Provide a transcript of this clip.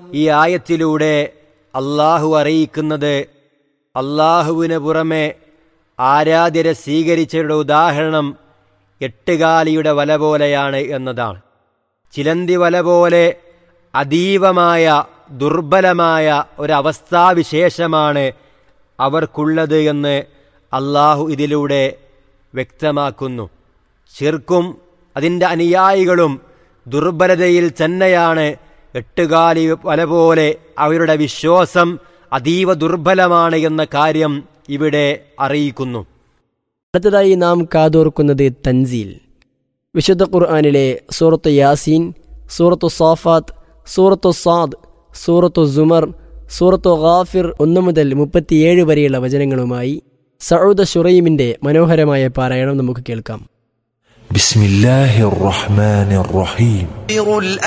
ഈ ആയത്തിലൂടെ അള്ളാഹു അറിയിക്കുന്നത് അള്ളാഹുവിന് പുറമെ ആരാധ്യരെ സ്വീകരിച്ചവരുടെ ഉദാഹരണം എട്ടുകാലിയുടെ വല പോലെയാണ് എന്നതാണ് ചിലന്തി വല പോലെ അതീവമായ ദുർബലമായ ഒരവസ്ഥാവിശേഷമാണ് അവർക്കുള്ളത് എന്ന് അള്ളാഹു ഇതിലൂടെ വ്യക്തമാക്കുന്നു ശിർക്കും അതിൻ്റെ അനുയായികളും ദുർബലതയിൽ തന്നെയാണ് എട്ടുകാലി വല പോലെ അവരുടെ വിശ്വാസം അതീവ ദുർബലമാണ് എന്ന കാര്യം ഇവിടെ അറിയിക്കുന്നു അടുത്തതായി നാം കാതോർക്കുന്നത് തൻസീൽ വിശുദ്ധ ഖുർആാനിലെ സൂറത്ത് യാസീൻ സൂറത്തു സാഫാത്ത് സൂറത്തു സാദ് സൂറത്തു സുമർ സൂറത്തു ഗാഫിർ ഒന്ന് മുതൽ മുപ്പത്തിയേഴ് വരെയുള്ള വചനങ്ങളുമായി സൗദ ഷുറൈമിന്റെ മനോഹരമായ പാരായണം നമുക്ക് കേൾക്കാം بسم الله الرحمن الرحيم